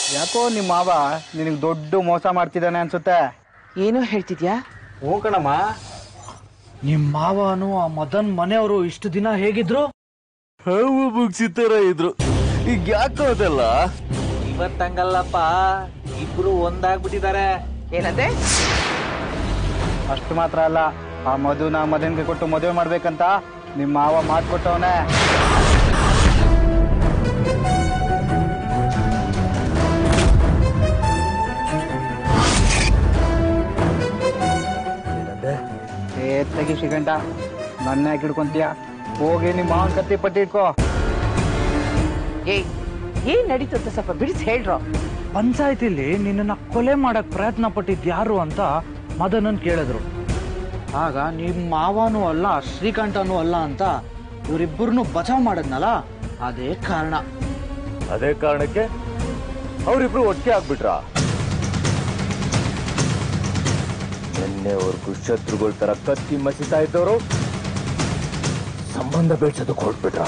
ಯಾಕೋ ನಿಮ್ಮ ಮಾವ ನಿನಗೆ ದೊಡ್ಡ ಮೋಸ ಮಾಡ್ತಿದ್ದಾನೆ ಅನ್ಸುತ್ತೆ ಏನೋ ಹೇಳ್ತಿದ್ಯಾ ಹ್ಞೂ ಕಣಮ್ಮ ನಿಮ್ ಮಾವನು ಆ ಮದನ್ ಮನೆಯವರು ಇಷ್ಟು ದಿನ ಹೇಗಿದ್ರು ಹಾವು ಮುಗಿಸಿತರ ಇದ್ರು ಈಗ ಯಾಕೋ ಅದಲ್ಲ ಇವತ್ತಂಗಲ್ಲಪ್ಪ ಇಬ್ರು ಒಂದಾಗ್ಬಿಟ್ಟಿದ್ದಾರೆ ಏನಂದೆ ಅಷ್ಟು ಮಾತ್ರ ಅಲ್ಲ ಆ ಮಧುನ ಮದನ್ಗೆ ಕೊಟ್ಟು ಮದುವೆ ಮಾಡ್ಬೇಕಂತ ನಿಮ್ಮ ಮಾವ ಮಾತು ಕೊಟ್ಟವನೇ ಏ ತೆಗಿ ಶ್ರೀಕಂಠ ನನ್ನ ಯಾಕೆ ಹಿಡ್ಕೊಂತೀಯ ಹೋಗಿ ನಿಮ್ಮ ಮಾವನ ಕತ್ತಿ ಪಟ್ಟಿ ಇಟ್ಕೋ ಏಯ್ ಏನ್ ನಡೀತು ಅಂತ ಸ್ವಲ್ಪ ಬಿಡಿಸಿ ಹೇಳ್ರೋ ಪಂಚಾಯತಿಲಿ ನಿನ್ನನ್ನ ಕೊಲೆ ಮಾಡಕ್ ಪ್ರಯತ್ನ ಪಟ್ಟಿದ್ ಯಾರು ಅಂತ ಮದನನ್ ಕೇಳಿದ್ರು ಆಗ ನಿಮ್ ಮಾವನೂ ಅಲ್ಲ ಶ್ರೀಕಂಠನೂ ಅಲ್ಲ ಅಂತ ಇವರಿಬ್ಬರನ್ನು ಬಚಾವ್ ಮಾಡದ್ನಲ್ಲ ಅದೇ ಕಾರಣ ಅದೇ ಕಾರಣಕ್ಕೆ ಅವರಿಬ್ರು ಒಟ್ಟಿಗೆ ಆಗ್ಬಿಟ್ರ ನಿನ್ನೆವರೆಗೂ ಶತ್ರುಗಳ ತರ ಕತ್ತಿ ಮಸಿತಾ ಇದ್ದವರು ಸಂಬಂಧ ಬೆಳ್ಸೋದಕ್ಕೆ ಹೊರಟ್ಬಿಟ್ರ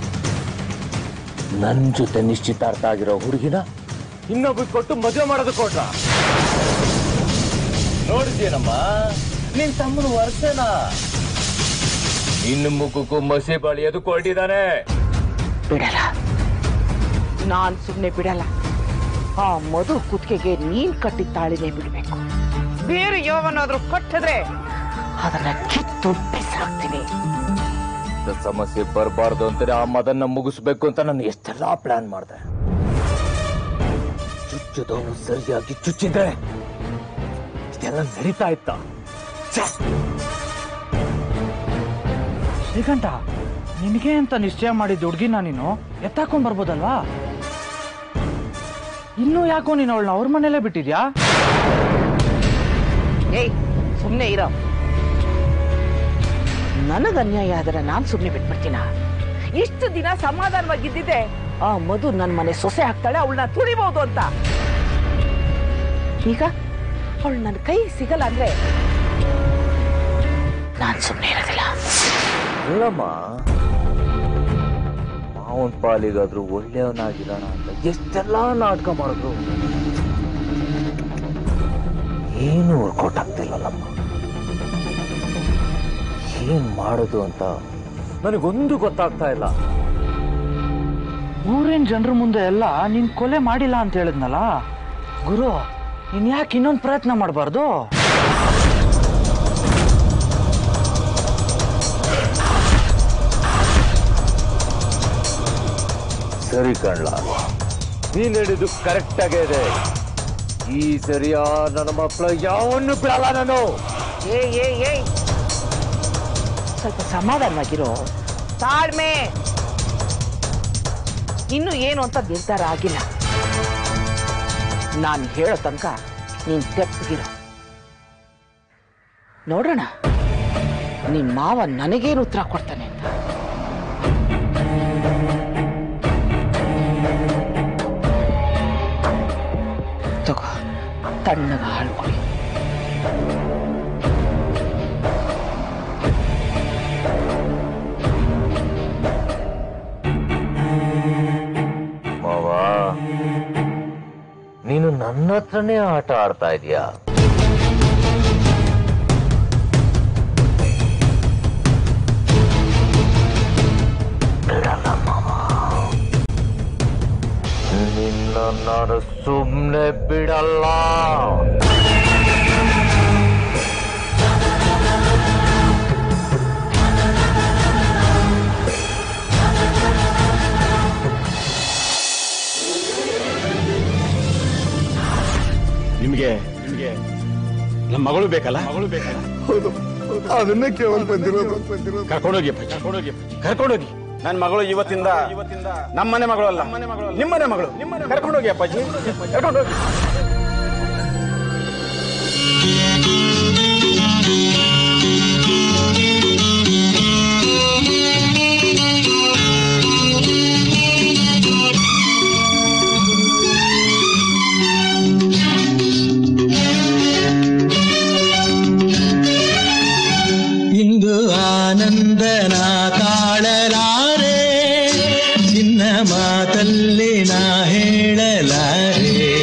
ನನ್ ಜೊತೆ ನಿಶ್ಚಿತಾರ್ಥ ಆಗಿರೋ ಹುಡುಗಿನ ಇನ್ನೊಬ್ಬ ಕೊಟ್ಟು ಮದುವೆ ಮಾಡೋದಕ್ಕೆ ಕೊಟ್ರ ನೋಡಿದ್ಯೇನಮ್ಮ ನಿನ್ ತಮ್ಮನ ವರ್ಷನ ನಿನ್ನ ಮುಖಕ್ಕೂ ಮಸಿ ಬಳಿಯೋದಕ್ಕೆ ಹೊರಟಿದ್ದಾನೆ ಬಿಡಲ್ಲ ನಾನ್ ಸುಮ್ನೆ ಬಿಡಲ್ಲ ಆ ಮಧು ಕುತ್ತಿಗೆಗೆ ನೀನ್ ಕಟ್ಟಿದ ತಾಳಿನೇ ಬಿಡ್ಬೇಕು ಬೇರೆ ಯಾವನಾದ್ರೂ ಕಟ್ಟಿದ್ರೆ ಅದನ್ನ ಕಿತ್ತು ಬಿಸಾಕ್ತೀನಿ ಇಂಥ ಸಮಸ್ಯೆ ಬರಬಾರ್ದು ಅಂತಾನೆ ಆ ಮದನ್ನ ಮುಗಿಸ್ಬೇಕು ಅಂತ ನಾನು ಎಷ್ಟೆಲ್ಲ ಪ್ಲಾನ್ ಮಾಡಿದೆ ಚುಚ್ಚದವನು ಸರಿಯಾಗಿ ಚುಚ್ಚಿದ್ರೆ ಇದೆಲ್ಲ ನಡೀತಾ ಇತ್ತ ಛೆ! ಶ್ರೀಕಂಠ ನಿನಗೆ ಅಂತ ನಿಶ್ಚಯ ಮಾಡಿದ ಹುಡ್ಗಿನ ನೀನು ಎತ್ತಾಕೊಂಡ್ ಬರ್ಬೋದಲ್ವಾ ಇನ್ನೂ ಯಾಕೋ ನೀನು ಅವಳನ್ನ ಅವ್ರ ಮನೇಲೇ ಬಿಟ್ಟಿದ್ಯಾ ಏಯ್ ಸುಮ್ನೆ ಇರೋ ನನಗ್ ಅನ್ಯಾಯ ಆದ್ರೆ ನಾನ್ ಸುಮ್ನೆ ಬಿಟ್ಬಿಡ್ತೀನ ಇಷ್ಟು ದಿನ ಸಮಾಧಾನವಾಗಿದ್ದಿದ್ದೆ ಆ ಮಧು ನನ್ ಮನೆ ಸೊಸೆ ಆಗ್ತಾಳೆ ಅವಳನ್ನ ತುಳಿಬಹುದು ಅಂತ ಈಗ ಅವಳು ನನ್ನ ಕೈ ಸಿಗಲ್ಲ ಅಂದ್ರೆ ನಾನ್ ಸುಮ್ನೆ ಇರೋದಿಲ್ಲ ಅಲ್ಲಮ್ಮ ಮಾವನ್ ಪಾಲಿಗಾದ್ರೂ ಒಳ್ಳೆಯವನಾಗಿರೋಣ ಅಂತ ಎಷ್ಟೆಲ್ಲ ನಾಟಕ ಮಾಡಿದ್ರು ಏನು ವರ್ಕೌಟ್ ಆಗ್ತಿಲ್ಲಲ್ಲಮ್ಮ ಏನ್ ಮಾಡೋದು ಅಂತ ನನಗೊಂದು ಗೊತ್ತಾಗ್ತಾ ಇಲ್ಲ ಊರಿನ ಜನರ ಮುಂದೆ ಎಲ್ಲ ನೀನ್ ಕೊಲೆ ಮಾಡಿಲ್ಲ ಅಂತ ಹೇಳಿದ್ನಲ್ಲ ಗುರು ನೀನ್ ಯಾಕೆ ಇನ್ನೊಂದು ಪ್ರಯತ್ನ ಮಾಡಬಾರ್ದು ಸರಿ ಕಣ್ಲ ನೀನ್ ಹೇಳಿದ್ದು ಕರೆಕ್ಟ್ ಆಗೇ ಇದೆ ಈ ಸರಿಯಾ ನನ್ನ ಮಕ್ಕಳ ಯಾವನ್ನು ಬಿಡಲ್ಲ ನಾನು ಏ ಏ ಏ ಸ್ವಲ್ಪ ಸಮಾಧಾನವಾಗಿರೋ ತಾಳ್ಮೆ ಇನ್ನು ಏನು ಅಂತ ನಿರ್ಧಾರ ಆಗಿಲ್ಲ ನಾನು ಹೇಳೋ ತನಕ ನೀನ್ ತೆಪ್ಪಗಿರೋ ನೋಡೋಣ ನಿನ್ ಮಾವ ನನಗೇನು ಉತ್ತರ ಕೊಡ್ತಾನೆ ಅಂತ ತಗೋ ತಣ್ಣಗ ಹಾಳ್ಕೊಡಿ ಮಾವ ನೀನು ನನ್ನ ಹತ್ರನೇ ಆಟ ಆಡ್ತಾ ಇದೀಯಾ ಬಿಡಲ್ಲ ಮಾವ ನಿನ್ನ ನಾನು ಸುಮ್ಮನೆ ಬಿಡಲ್ಲ ನಿಮ್ಗೆ ನಿಮ್ಗೆ ನಮ್ಮ ಮಗಳು ಬೇಕಲ್ಲ ಮಗಳು ಬೇಕಲ್ಲ ಅದನ್ನೇ ಕೇಳಕ್ ಬಂದಿರೋದು ಕರ್ಕೊಂಡೋಗಿ ಅಪ್ಪಾಜಿ. ಕರ್ಕೊಂಡೋಗಿ ನನ್ನ ಮಗಳು ಇವತ್ತಿಂದ ನಮ್ಮನೆ ಮಗಳು ಅಲ್ಲ ನಿಮ್ಮನೆ ಮಗಳು ಕರ್ಕೊಂಡೋಗಿ ಅಪ್ಪಾಜಿ ಕರ್ಕೊಂಡೋಗಿ ಇಂದು ಆನಂದನ ತಾಳಲಾರೆ ನಿನ್ನ ಮಾತಲ್ಲಿ ನಾ ಹೇಳಲಾರೆ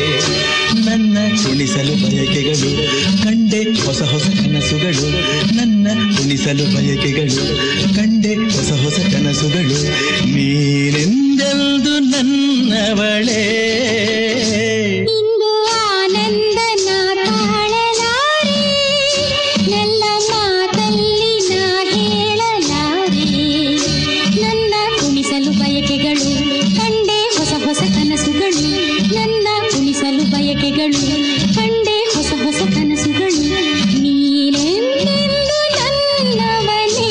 ಕುಣಿಸಲು ಬಯಕೆಗಳು ಕಂಡೆ ಹೊಸ ಹೊಸ ಕನಸುಗಳು ನೀನೆಂದೆಂದು ನನ್ನವಳೇ ಇಂದು ಆನಂದನ ತಾಳಲಾರೆ ನನ್ನ ಮಾತಲ್ಲಿ ನಾ ಹೇಳಲಾರೆ ನನ್ನ ಕುಣಿಸಲು ಬಯಕೆಗಳು ಕಂಡೆ ಹೊಸ ಹೊಸ ಕನಸುಗಳು ನನ್ನ ಕುಣಿಸಲು ಬಯಕೆಗಳು ಕಂಡೆ ಹೊಸ ಹೊಸ ಕನಸುಗಳು ನೀನೆಂದೆಂದು ನನ್ನವನೇ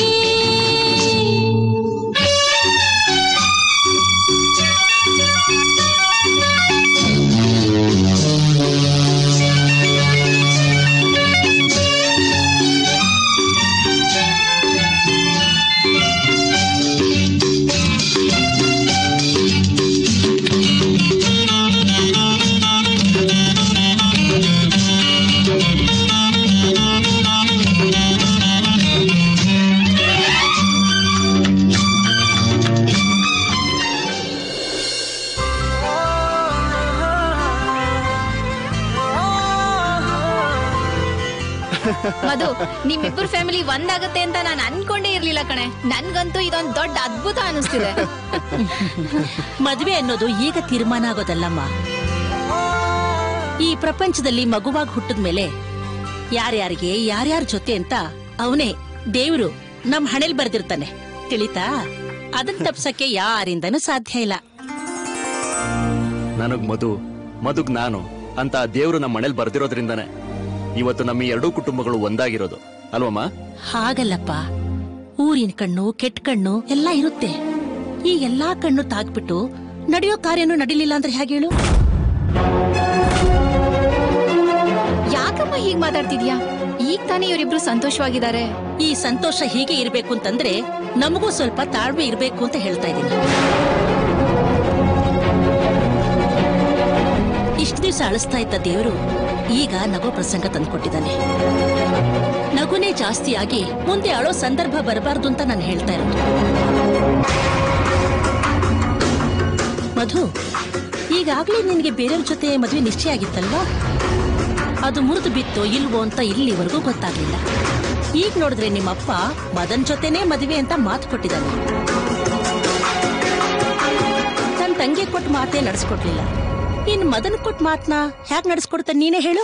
ಮಧು ನಿಮ್ಮಿಬ್ಬರು ಫ್ಯಾಮಿಲಿ ಒಂದಾಗತ್ತೆ ಅಂತ ನಾನು ಅನ್ಕೊಂಡೇ ಇರ್ಲಿಲ್ಲ ಕಣೆ ನನ್ಗಂತೂ ಇದೊಂದ್ ದೊಡ್ಡ ಅದ್ಭುತ ಅನಿಸ್ತಿದೆ ಮದುವೆ ಅನ್ನೋದು ಈಗ ತೀರ್ಮಾನ ಆಗೋದಲ್ಲಮ್ಮ ಈ ಪ್ರಪಂಚದಲ್ಲಿ ಮಗುವಾಗಿ ಹುಟ್ಟಿದ ಮೇಲೆ ಯಾರ್ಯಾರಿಗೆ ಯಾರ್ಯಾರ ಜೊತೆ ಅಂತ ಅವನೇ ದೇವ್ರು ನಮ್ ಹಣೆಲ್ ಬರ್ದಿರ್ತಾನೆ ತಿಳಿತಾ ಅದನ್ನ ತಪ್ಸಕ್ಕೆ ಯಾರಿಂದನೂ ಸಾಧ್ಯ ಇಲ್ಲ ನನಗ್ ಮಧು ಮಧುಗ್ ನಾನು ಅಂತ ದೇವ್ರು ನಮ್ಮ ಮನೇಲಿ ಬರ್ದಿರೋದ್ರಿಂದಾನೆ ಇವತ್ತು ನಮ್ಮ ಈ ಎರಡೂ ಕುಟುಂಬಗಳು ಒಂದಾಗಿರೋದು ಅಲ್ವಮ್ಮ ಹಾಗಲ್ಲಪ್ಪ ಊರಿನ ಕಣ್ಣು ಕೆಟ್ಟ ಕಣ್ಣು ಎಲ್ಲ ಇರುತ್ತೆ ಈ ಎಲ್ಲಾ ಕಣ್ಣು ತಾಕ್ಬಿಟ್ಟು ನಡೆಯೋ ಕಾರ್ಯನೂ ನಡಿಲಿಲ್ಲ ಅಂದ್ರೆ ಹೇಗೆ ಹೇಳು ಯಾಕಮ್ಮ ಹೀಗ್ ಮಾತಾಡ್ತಿದ್ಯಾ ಈಗ ತಾನೇ ಇವರಿಬ್ರು ಸಂತೋಷವಾಗಿದ್ದಾರೆ ಈ ಸಂತೋಷ ಹೀಗೆ ಇರ್ಬೇಕು ಅಂತಂದ್ರೆ ನಮಗೂ ಸ್ವಲ್ಪ ತಾಳ್ಮೆ ಇರ್ಬೇಕು ಅಂತ ಹೇಳ್ತಾ ಇದ್ದೀನಿ ಇಷ್ಟು ದಿವಸ ಅಳಿಸ್ತಾ ಇದ್ದ ದೇವರು ಈಗ ನಗೋ ಪ್ರಸಂಗ ತಂದ್ಕೊಟ್ಟಿದ್ದಾನೆ ನಗುನೇ ಜಾಸ್ತಿ ಆಗಿ ಮುಂದೆ ಅಳೋ ಸಂದರ್ಭ ಬರಬಾರ್ದು ಅಂತ ನಾನು ಹೇಳ್ತಾ ಇರೋದು ಮಧು ಈಗಾಗ್ಲೇ ನಿನಗೆ ಬೇರೆಯವ್ರ ಜೊತೆ ಮದುವೆ ನಿಶ್ಚಯ ಆಗಿತ್ತಲ್ವಾ ಅದು ಮುರಿದು ಬಿತ್ತೋ ಇಲ್ವೋ ಅಂತ ಇಲ್ಲಿವರೆಗೂ ಗೊತ್ತಾಗ್ಲಿಲ್ಲ ಈಗ ನೋಡಿದ್ರೆ ನಿಮ್ಮಪ್ಪ ಮದನ್ ಜೊತೆನೇ ಮದುವೆ ಅಂತ ಮಾತು ಕೊಟ್ಟಿದ್ದಾನೆ ತನ್ನ ತಂಗಿ ಕೊಟ್ಟ ಮಾತೇ ನಡೆಸ್ಕೊಡ್ಲಿಲ್ಲ ಇನ್ ಮದನ್ ಕೊಟ್ಟ ಮಾತನ್ನ ಹ್ಯಾಕ್ ನಡೆಸ್ಕೊಡ್ತಾನೆ ನೀನೇ ಹೇಳು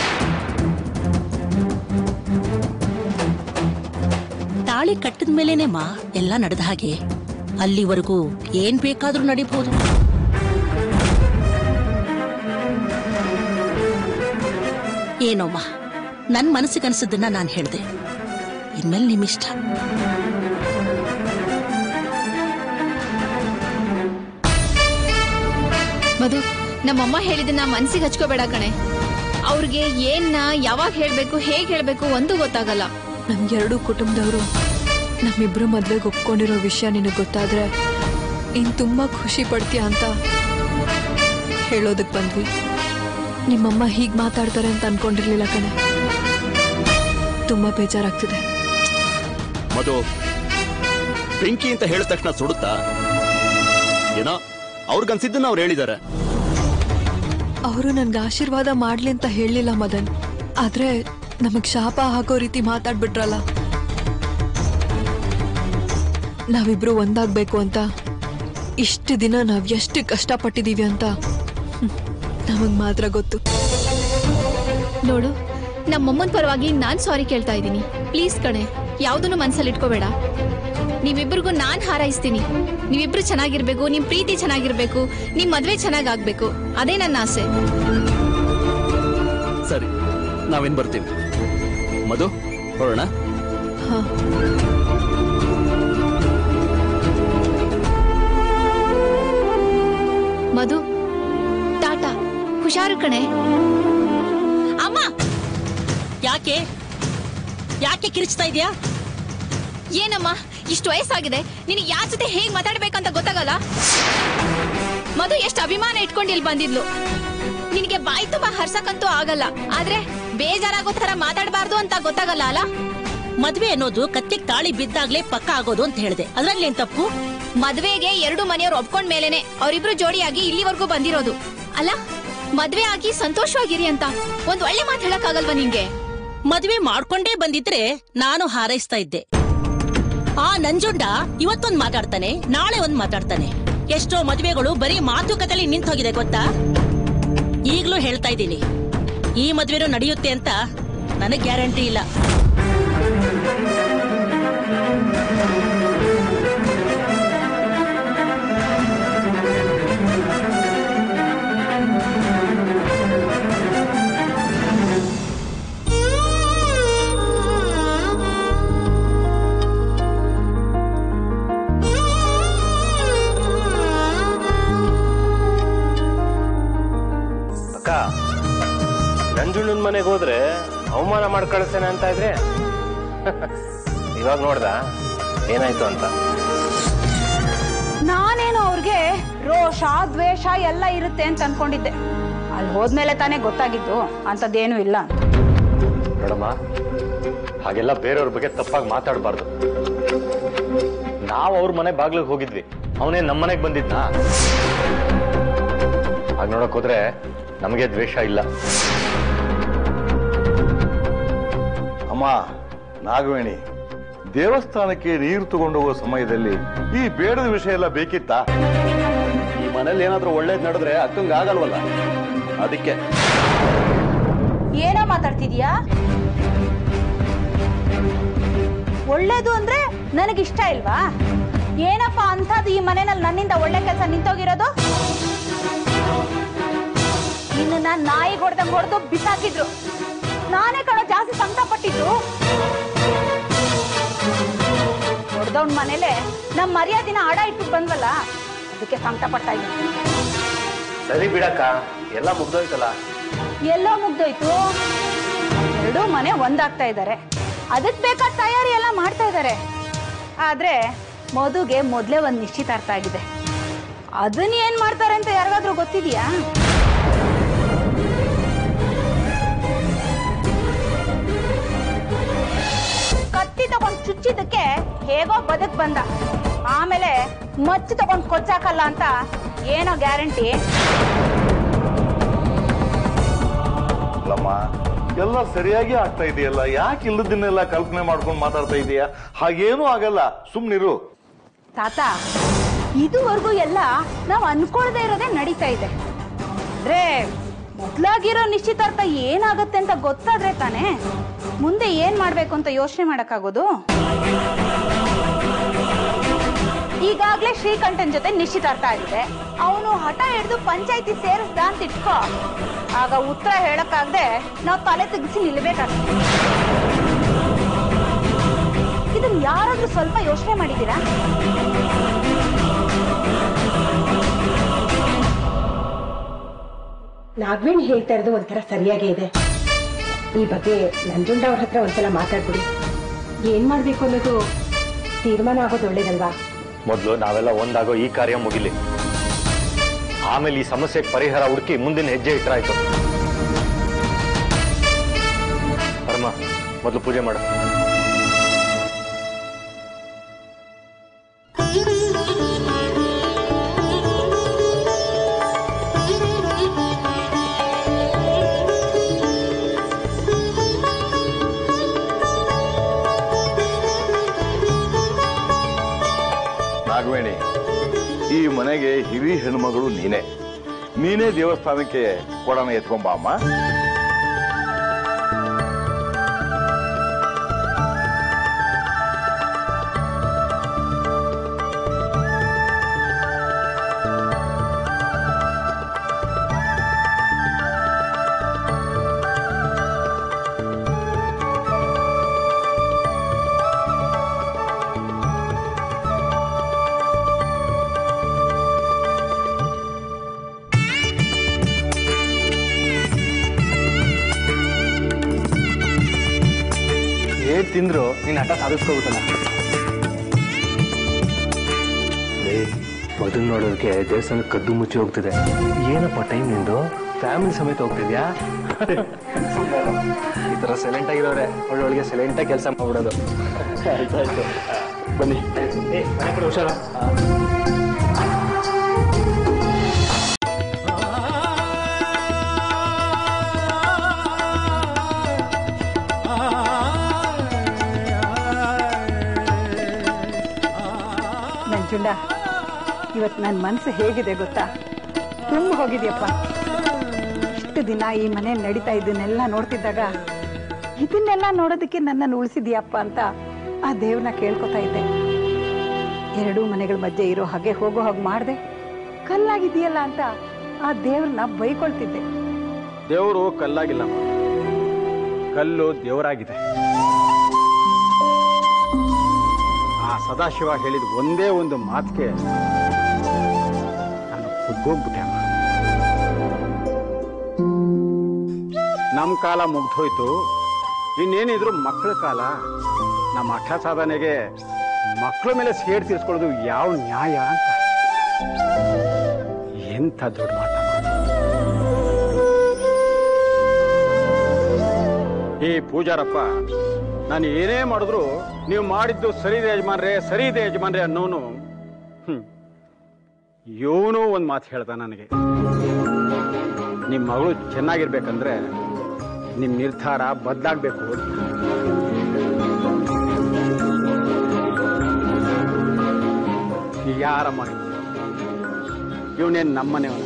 ತಾಳಿ ಕಟ್ಟಿದ ಮೇಲೇನೆ ಮಾ ಎಲ್ಲ ನಡೆದ ಹಾಗೆ ಅಲ್ಲಿವರೆಗೂ ಏನ್ ಬೇಕಾದ್ರೂ ನಡೀಬಹುದು ಏನೋಮ್ಮ ನನ್ ಮನಸ್ಸಿಗನ್ಸದನ್ನ ನಾನು ಹೇಳ್ದೆ ಇನ್ಮೇಲೆ ನಿಮ್ಮಿಷ್ಟ ಮಧು ನಮ್ಮಮ್ಮ ಹೇಳಿದನ್ನ ಮನ್ಸಿಗೆ ಹಚ್ಕೋಬೇಡ ಕಣೆ ಅವ್ರಿಗೆ ಏನ್ನ ಯಾವಾಗ ಹೇಳ್ಬೇಕು ಹೇಗ್ ಹೇಳ್ಬೇಕು ಒಂದು ಗೊತ್ತಾಗಲ್ಲ ನಮ್ಗೆರಡೂ ಕುಟುಂಬದವರು ನಮ್ಮಿಬ್ರು ಮದ್ವೆಗೆ ಒಪ್ಕೊಂಡಿರೋ ವಿಷಯ ನಿನಗೆ ಗೊತ್ತಾದ್ರೆ ಇನ್ ತುಂಬಾ ಖುಷಿ ಪಡ್ತೀಯ ಅಂತ ಹೇಳೋದಕ್ ಬಂದ್ವಿ ನಿಮ್ಮಮ್ಮ ಹೀಗ್ ಮಾತಾಡ್ತಾರೆ ಅಂತ ಅನ್ಕೊಂಡಿರ್ಲಿಲ್ಲ ಕಣೆ ತುಂಬಾ ಬೇಜಾರಾಗ್ತಿದೆ ಮಧು ಬೆಂಕಿ ಅಂತ ಹೇಳಿದ ತಕ್ಷಣ ಸುಡುತ್ತಾ ಏನೋ ಅವ್ರಿಗನ್ಸಿದ್ದನ್ನ ಅವ್ರು ಹೇಳಿದ್ದಾರೆ ಅವರು ನನ್ಗೆ ಆಶೀರ್ವಾದ ಮಾಡ್ಲಿ ಅಂತ ಹೇಳಲಿಲ್ಲ ಮದನ್ ಆದ್ರೆ ನಮಗ್ ಶಾಪ ಹಾಕೋ ರೀತಿ ಮಾತಾಡ್ಬಿಟ್ರಲ್ಲ ನಾವಿಬ್ರು ಒಂದಾಗ್ಬೇಕು ಅಂತ ಇಷ್ಟು ದಿನ ನಾವ್ ಎಷ್ಟು ಕಷ್ಟಪಟ್ಟಿದೀವಿ ಅಂತ ಹ್ಮ್, ನಮಗ್ ಮಾತ್ರ ಗೊತ್ತು ನೋಡು ನಮ್ಮಮ್ಮನ ಪರವಾಗಿ ನಾನ್ ಸಾರಿ ಕೇಳ್ತಾ ಇದ್ದೀನಿ ಪ್ಲೀಸ್ ಕಣೆ ಯಾವ್ದನ್ನು ಮನ್ಸಲ್ಲಿ ಇಟ್ಕೋಬೇಡ ನೀವಿಬ್ರಿಗೂ ನಾನ್ ಹಾರೈಸ್ತೀನಿ ನೀವಿಬ್ರು ಚೆನ್ನಾಗಿರ್ಬೇಕು ನಿಮ್ ಪ್ರೀತಿ ಚೆನ್ನಾಗಿರ್ಬೇಕು ನಿಮ್ ಮದ್ವೆ ಚೆನ್ನಾಗಾಗ್ಬೇಕು ಅದೇ ನನ್ನ ಆಸೆ ಸರಿ ನಾವೇನ್ ಬರ್ತೀವಿ ಮಧು ಹೊರಡೋಣ ಹಾ ಮಧು ಟಾಟಾ ಹುಷಾರು ಕಣೆ ಅಮ್ಮ ಯಾಕೆ ಯಾಕೆ ಕಿರಿಚ್ತಾ ಇದೆಯಾ ಏನಮ್ಮ ಇಷ್ಟು ವಯಸ್ಸಾಗಿದೆ ನಿನಗೆ ಯಾರ ಜೊತೆ ಹೇಗ್ ಮಾತಾಡ್ಬೇಕಂತ ಗೊತ್ತಾಗಲ್ಲ ಮಧು ಎಷ್ಟು ಅಭಿಮಾನ ಇಟ್ಕೊಂಡು ಇಲ್ಲಿ ಬಂದಿದ್ಲು ನಿನಗೆ ಬಾಯಿ ತುಂಬಾ ಹರ್ಸಕ್ಕಂತೂ ಆಗಲ್ಲ ಆದ್ರೆ ಬೇಜಾರಾಗೋ ತರ ಮಾತಾಡಬಾರ್ದು ಅಂತ ಗೊತ್ತಾಗಲ್ಲ ಅಲ್ಲ ಮದ್ವೆ ಅನ್ನೋದು ಕತ್ತಿಗೆ ತಾಳಿ ಬಿದ್ದಾಗ್ಲೇ ಪಕ್ಕ ಆಗೋದು ಅಂತ ಹೇಳಿದೆ ಅದ್ರಲ್ಲಿ ಏನ್ ತಪ್ಪು ಮದ್ವೆಗೆ ಎರಡು ಮನೆಯವ್ರು ಒಪ್ಕೊಂಡ್ ಮೇಲೆನೆ ಅವರಿಬ್ರು ಜೋಡಿಯಾಗಿ ಇಲ್ಲಿವರೆಗೂ ಬಂದಿರೋದು ಅಲ್ಲ ಮದ್ವೆ ಆಗಿ ಸಂತೋಷವಾಗಿರಿ ಅಂತ ಒಂದ್ ಒಳ್ಳೆ ಮಾತು ಹೇಳಕ್ಕಾಗಲ್ವಾ ನಿಂಗೆ ಮದ್ವೆ ಮಾಡ್ಕೊಂಡೇ ಬಂದಿದ್ರೆ ನಾನು ಹಾರೈಸ್ತಾ ಇದ್ದೆ ಆ ನಂಜುಂಡ ಇವತ್ತೊಂದ್ ಮಾತಾಡ್ತಾನೆ ನಾಳೆ ಒಂದ್ ಮಾತಾಡ್ತಾನೆ ಎಷ್ಟೋ ಮದುವೆಗಳು ಬರೀ ಮಾತುಕತೆಲಿ ನಿಂತು ಹೋಗಿದೆ ಗೊತ್ತಾ ಈಗ್ಲೂ ಹೇಳ್ತಾ ಇದ್ದೀನಿ ಈ ಮದ್ವೆನೂ ನಡೆಯುತ್ತೆ ಅಂತ ನನಗ್ ಗ್ಯಾರಂಟಿ ಇಲ್ಲ ಅಕ್ಕ ನಂಜುಣ್ಣನ ಮನೆಗೆ ಹೋದ್ರೆ ಅವಮಾನ ಮಾಡಿ ಕಳಿಸ್ತೇನೆ ಅಂತ ಇದ್ರೆ ಇವಾಗ ನೋಡ್ದ ಏನಾಯ್ತು ಅಂತ ನಾನೇನು ಅವ್ರಿಗೆ ರೋಷ ದ್ವೇಷ ಎಲ್ಲ ಇರುತ್ತೆ ಅಂತ ಅನ್ಕೊಂಡಿದ್ದೆ ಅಲ್ಲಿ ಹೋದ್ಮೇಲೆ ತಾನೇ ಗೊತ್ತಾಗಿದ್ದು ಅಂಥದ್ದೇನೂ ಇಲ್ಲ ಅಂತ. ನೋಡಮ್ಮ ಹಾಗೆಲ್ಲ ಬೇರೆಯವ್ರ ಬಗ್ಗೆ ತಪ್ಪಾಗಿ ಮಾತಾಡಬಾರ್ದು ನಾವು ಅವ್ರ ಮನೆ ಬಾಗ್ಲಿಗೆ ಹೋಗಿದ್ವಿ ಅವನೇ ನಮ್ಮ ಮನೆಗೆ ಬಂದಿದ್ನಾ ಹಾಗೆ ನೋಡಕ್ ಹೋದ್ರೆ ನಮಗೆ ದ್ವೇಷ ಇಲ್ಲ ಅಮ್ಮ ನಾಗವೇಣಿ ದೇವಸ್ಥಾನಕ್ಕೆ ನೀರು ತಗೊಂಡು ಹೋಗೋ ಸಮಯದಲ್ಲಿ ಈ ಬೇಡದ ವಿಷಯ ಎಲ್ಲ ಬೇಕಿತ್ತಾ ಈ ಮನೇಲಿ ಏನಾದ್ರೂ ಒಳ್ಳೇದ್ ನಡೆದ್ರೆ ಅಕ್ಕಂಗ ಆಗಲ್ವಲ್ಲ ಅದಕ್ಕೆ ಏನೋ ಮಾತಾಡ್ತಿದ್ಯಾ ಒಳ್ಳೇದು ಅಂದ್ರೆ ನನಗಿಷ್ಟ ಇಲ್ವಾ ಏನಪ್ಪ ಅಂಥದ್ದು ಈ ಮನೆಯಲ್ಲಿ ನನ್ನಿಂದ ಒಳ್ಳೆ ಕೆಲಸ ನಿಂತೋಗಿರೋದು ನಿನ್ನ ನಾಯಿ ಹೊಡೆದಂಗ್ ಹೊಡೆದು ಬಿಸಾಕಿದ್ರು ನಾನೇ ಕಣ ಜಾಸ್ತಿ ಸಂಕಟ ಪಟ್ಟಿದ್ದು ಹೊಡೆದವನ್ ಮನೇಲೆ ನಮ್ ಮರ್ಯಾದಿನ ಅಡ ಇಟ್ಟು ಬಂದ್ವಲ್ಲ ಅದಕ್ಕೆ ಸಂಕಟ ಪಡ್ತಾ ಇದ್ದೀನಿ ಸರಿ ಬಿಡಕ್ಕ ಎಲ್ಲ ಮುಗ್ದೋಯ್ತಲ್ಲ ಎಲ್ಲೋ ಮುಗ್ದೋಯ್ತು ಎರಡೂ ಮನೆ ಒಂದಾಗ್ತಾ ಇದ್ದಾರೆ ಅದಕ್ ಬೇಕಾದ ತಯಾರಿ ಎಲ್ಲ ಮಾಡ್ತಾ ಇದ್ದಾರೆ ಆದ್ರೆ ಮಧುಗೆ ಮೊದ್ಲೇ ಒಂದ್ ನಿಶ್ಚಿತಾರ್ಥ ಆಗಿದೆ ಅದನ್ನ ಏನ್ ಮಾಡ್ತಾರೆ ಅಂತ ಯಾರಿಗಾದ್ರೂ ಗೊತ್ತಿದ್ಯಾ ಕತ್ತಿ ತಗೊಂಡ್ ಚುಚ್ಚಿದ್ದಕ್ಕೆ ಹೇಗೋ ಬದುಕ್ ಬಂದ ಆಮೇಲೆ ಮಚ್ಚು ತಗೊಂಡ್ ಕೊಚ್ಚಾಕಲ್ಲ ಅಂತ ಏನೋ ಗ್ಯಾರಂಟಿ ಅಲ್ಲಮ್ಮ ಎಲ್ಲ ಸರಿಯಾಗಿ ಆಗ್ತಾ ಇದೆಯಲ್ಲ ಯಾಕೆ ಇಲ್ಲದನ್ನೆಲ್ಲ ಕಲ್ಪನೆ ಮಾಡ್ಕೊಂಡು ಮಾತಾಡ್ತಾ ಇದೀಯಾ ಹಾಗೇನೂ ಆಗಲ್ಲ ಸುಮ್ನಿರು ತಾತ ಇದುವರೆಗೂ ಎಲ್ಲ ನಾವು ಅನ್ಕೊಳ್ದೇ ಇರೋದೇ ನಡೀತಾ ಇದೆ ಅಂದ್ರೆ ಮೊದ್ಲಾಗಿರೋ ನಿಶ್ಚಿತಾರ್ಥ ಏನಾಗತ್ತೆ ಅಂತ ಗೊತ್ತಾದ್ರೆ ತಾನೇ ಮುಂದೆ ಏನ್ ಮಾಡ್ಬೇಕು ಅಂತ ಯೋಚನೆ ಮಾಡಕ್ಕಾಗೋದು ಈಗಾಗ್ಲೇ ಶ್ರೀಕಂಠನ್ ಜೊತೆ ನಿಶ್ಚಿತಾರ್ಥ ಆಗಿದೆ ಅವನು ಹಠ ಹಿಡಿದು ಪಂಚಾಯತಿ ಸೇರಿಸ್ದ ಅಂತ ಇಟ್ಕೋ ಆಗ ಉತ್ತರ ಹೇಳಕ್ಕಾಗದೆ ನಾವು ತಲೆ ತೆಗಿಸಿ ನಿಲ್ಬೇಕಾಗ್ತದೆ ಇದನ್ನ ಯಾರಾದ್ರೂ ಸ್ವಲ್ಪ ಯೋಚನೆ ಮಾಡಿದೀರಾ ನಾಗವೇಣಿ ಹೇಳ್ತಾ ಇರೋದು ಒಂಥರ ಸರಿಯಾಗೇ ಇದೆ ಈ ಬಗ್ಗೆ ನಂಜುಂಡ ಅವ್ರ ಹತ್ರ ಒಂದ್ಸಲ ಮಾತಾಡ್ಬಿಡಿ ಏನ್ ಮಾಡ್ಬೇಕು ಅನ್ನೋದು ತೀರ್ಮಾನ ಆಗೋದು ಒಳ್ಳೇದಲ್ವಾ ಮೊದಲು ನಾವೆಲ್ಲ ಒಂದಾಗೋ ಈ ಕಾರ್ಯ ಮುಗಿಲಿ ಆಮೇಲೆ ಈ ಸಮಸ್ಯೆಗೆ ಪರಿಹಾರ ಹುಡುಕಿ ಮುಂದಿನ ಹೆಜ್ಜೆ ಇಟ್ರಾಯ್ತು ಪರಮ ಮೊದಲು ಪೂಜೆ ಮಾಡು ನಾಗವೇಣಿ ಈ ಮನೆಗೆ ಹಿರಿ ಹೆಣ್ಮಗಳು ನೀನೇ ನೀನೇ ದೇವಸ್ಥಾನಕ್ಕೆ ಕೊಡನ ಎತ್ಕೊಂಬ ಅಮ್ಮ ಏಟ್ ತಿಂದ್ರು ನೀನ್ ಹಠ ಸಾಧಿಸ್ಕೋಬೇಕಲ್ಲ ಅದನ್ನ ನೋಡೋದಕ್ಕೆ ದೇವಸ್ಥಾನ ಕದ್ದು ಮುಚ್ಚಿ ಹೋಗ್ತಿದೆ ಏನಪ್ಪ ಟೈಮ್ ನಿಂದು ಫ್ಯಾಮಿಲಿ ಸಮೇತ ಹೋಗ್ತಿದ್ಯಾ ಈ ತರ ಸೈಲೆಂಟ್ ಆಗಿರೋರೆ ಒಳ್ಳೊಳಗೆ ಸೈಲೆಂಟ್ ಆಗಿ ಕೆಲಸ ಮಾಡ್ಬಿಡೋದು ಆಯ್ತಾಯ್ತು ಬನ್ನಿ ಹುಷಾರ ನಂಜುಂಡ ಇವತ್ತು ನನ್ನ ಮನಸ್ಸು ಹೇಗಿದೆ ಗೊತ್ತಾ ತುಂಬ ಹೋಗಿದ್ಯಪ್ಪ ಇಷ್ಟು ದಿನ ಈ ಮನೆ ನಡೀತಾ ಇದ್ದನ್ನೆಲ್ಲ ನೋಡ್ತಿದ್ದಾಗ ಇದನ್ನೆಲ್ಲ ನೋಡೋದಕ್ಕೆ ನನ್ನನ್ನು ಉಳಿಸಿದ್ಯಪ್ಪ ಅಂತ ಆ ದೇವ್ರನ್ನ ಕೇಳ್ಕೊತಾ ಇದ್ದೆ ಎರಡೂ ಮನೆಗಳ ಮಧ್ಯೆ ಇರೋ ಹಾಗೆ ಹೋಗೋ ಹಾಗೆ ಮಾಡಿದೆ ಕಲ್ಲಾಗಿದೆಯಲ್ಲ ಅಂತ ಆ ದೇವ್ರನ್ನ ಬೈಕೊಳ್ತಿದ್ದೆ ದೇವರು ಕಲ್ಲಾಗಿಲ್ಲ ಕಲ್ಲು ದೇವರಾಗಿದೆ ಆ ಸದಾಶಿವ ಹೇಳಿದ ಒಂದೇ ಒಂದು ಮಾತಿಗೆ ನಾನು ಕುಗ್ಗೋಗ್ಬಿಟ್ಟೆ ಅಮ್ಮ ನಮ್ಮ ಕಾಲ ಮುಗ್ದೋಯ್ತು ಇನ್ನೇನಿದ್ರು ಮಕ್ಕಳ ಕಾಲ ನಮ್ಮ ಅಠ ಸಾಧನೆಗೆ ಮಕ್ಕಳ ಮೇಲೆ ಸೇಡ್ ತೀರ್ಸ್ಕೊಳ್ಳೋದು ಯಾವ ನ್ಯಾಯ ಅಂತ ಎಂಥ ದೊಡ್ಡ ಮಾತಮ್ಮ ಈ ಪೂಜಾರಪ್ಪ ನಾನು ಏನೇ ಮಾಡಿದ್ರು ನೀವು ಮಾಡಿದ್ದು ಸರಿ ಇದೆ ಯಜಮಾನ್ರೆ ಸರಿ ಇದೆ ಯಜಮಾನ್ರೆ ಅನ್ನೋನು ಇವನು ಒಂದು ಮಾತು ಹೇಳ್ದ ನನಗೆ ನಿಮ್ಮ ಮಗಳು ಚೆನ್ನಾಗಿರ್ಬೇಕಂದ್ರೆ ನಿಮ್ಮ ನಿರ್ಧಾರ ಬದಲಾಗಬೇಕು ಯಾರಮ್ಮ ಇವನೇನು ನಮ್ಮನೆಯವನ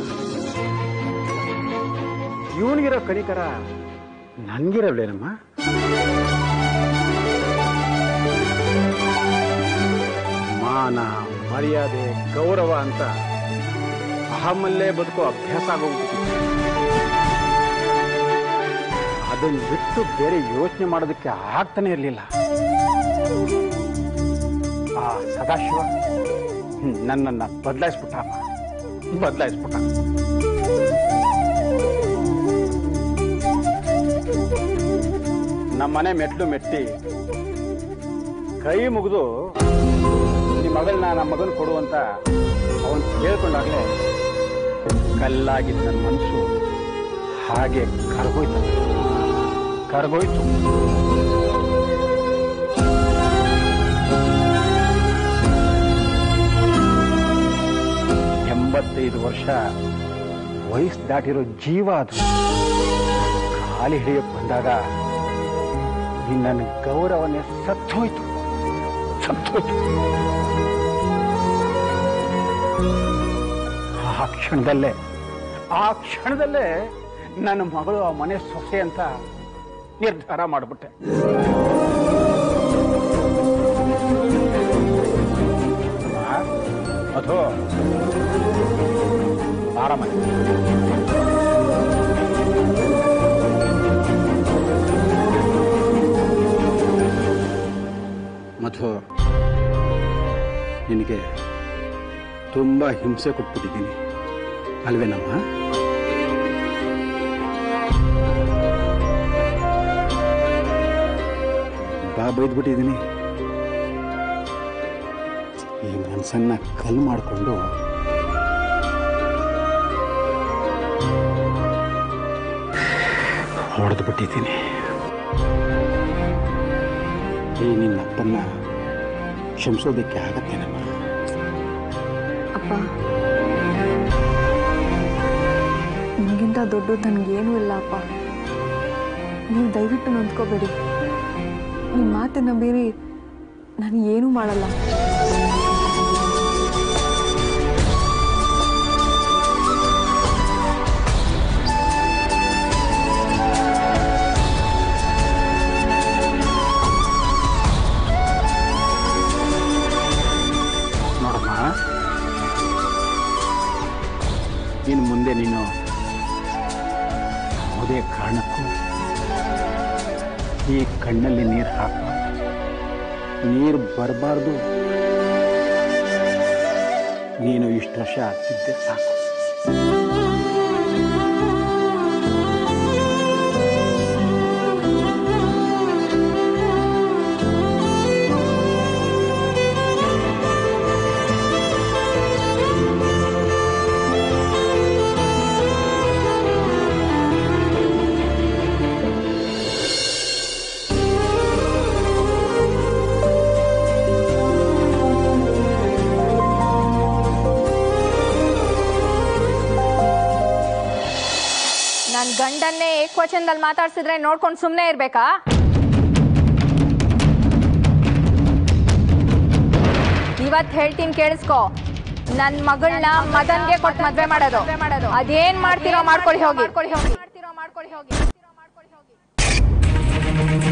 ಇವನಿಗಿರೋ ಕಣಿಕರ ನನ್ಗಿರಲ್ಲೇನಮ್ಮ ಮಾನ ಮರ್ಯಾದೆ ಗೌರವ ಅಂತ ಅಹಮಲ್ಲೇ ಬದುಕೋ ಅಭ್ಯಾಸ ಆಗೋಗ್ಬಿಟ್ಟಿದೆ ಅದನ್ನ ಬಿಟ್ಟು ಬೇರೆ ಯೋಚನೆ ಮಾಡೋದಕ್ಕೆ ಆಗ್ತಾನೆ ಇರಲಿಲ್ಲ ಆ ಸದಾಶಿವ ಹ್ಮ್, ನನ್ನನ್ನ ಬದಲಾಯಿಸ್ಬಿಟ್ಟ ಅಮ್ಮ ಬದಲಾಯಿಸ್ಬಿಟ್ಟ ನಮ್ಮನೆ ಮೆಟ್ಲು ಮೆಟ್ಟಿ ಕೈ ಮುಗಿದು ನಿಮ್ಮ ಮಗಳನ್ನ ನಮ್ಮ ಮಗನ ಕೊಡು ಅಂತ ಅವನ್ ಕೇಳ್ಕೊಂಡಾಗಲೇ ಕಲ್ಲಾಗಿದ್ದ ನನ್ನ ಮನಸ್ಸು ಹಾಗೆ ಕರಗೋಯ್ತು ಕರಗೋಯ್ತು ಎಂಬತ್ತೈದು ವರ್ಷ ವಯಸ್ಸು ದಾಟಿರೋ ಜೀವ ಅದು ಖಾಲಿ ಹಿಡಿಯಕ್ಕೆ ಬಂದಾಗ ಈ ನನ್ನ ಗೌರವನೇ ಸತ್ತೋಯ್ತು ಸತ್ತೋಯ್ತು ಆ ಕ್ಷಣದಲ್ಲೇ ಆ ಕ್ಷಣದಲ್ಲೇ ನನ್ನ ಮಗಳು ಆ ಮನೆ ಸೊಸೆ ಅಂತ ನಿರ್ಧಾರ ಮಾಡಿಬಿಟ್ಟೆ ಅದು ಆರಾಮ ಮಧು ನಿನಗೆ ತುಂಬ ಹಿಂಸೆ ಕೊಟ್ಬಿಟ್ಟಿದ್ದೀನಿ ಅಲ್ವೇನಮ್ಮ ಬಾ ಬೈದ್ಬಿಟ್ಟಿದ್ದೀನಿ ಈ ಮನಸ್ಸನ್ನ ಕಲ್ ಮಾಡಿಕೊಂಡು ಹೊಡೆದು ಬಿಟ್ಟಿದ್ದೀನಿ ಈ ನಿನ್ನಪ್ಪನ್ನ ಕ್ಷಮಿಸೋದಕ್ಕೆ ಆಗತ್ತೇನಮ್ಮ ಅಪ್ಪ ನಿಮಗಿಂತ ದೊಡ್ಡದು ನನಗೇನೂ ಇಲ್ಲ ಅಪ್ಪ ನೀವು ದಯವಿಟ್ಟು ನೊಂದ್ಕೋಬೇಡಿ ನಿಮ್ಮ ಮಾತನ್ನ ಮೀರಿ ನಾನು ಏನೂ ಮಾಡಲ್ಲ ನೋಡಮ್ಮ ಇನ್ನು ಮುಂದೆ ನೀನು ಯಾವುದೇ ಕಾರಣಕ್ಕೂ ಈ ಕಣ್ಣಲ್ಲಿ ನೀರು ಹಾಕಬಾರ್ದು ನೀರು ಬರಬಾರ್ದು ನೀನು ಇಷ್ಟು ವರ್ಷ ಆಗ್ತಿದ್ದೆ ಸಾಕು ನನ್ ಗಂಡನ್ನೇ ಏಕವಚನದಲ್ಲಿ ಮಾತಾಡ್ಸಿದ್ರೆ ನೋಡ್ಕೊಂಡು ಸುಮ್ಮನೆ ಇರ್ಬೇಕಾ ಇವತ್ ಹೇಳ್ತೀನಿ ಕೇಳಿಸ್ಕೊ ನನ್ ಮಗಳನ್ನ ಮದನ್ಗೆ ಕೊಟ್ಟು ಮದ್ವೆ ಮಾಡೋದು ಅದೇನ್ ಮಾಡ್ತೀರೋ ಮಾಡ್ಕೊಳ್ಳಿ ಹೋಗಿ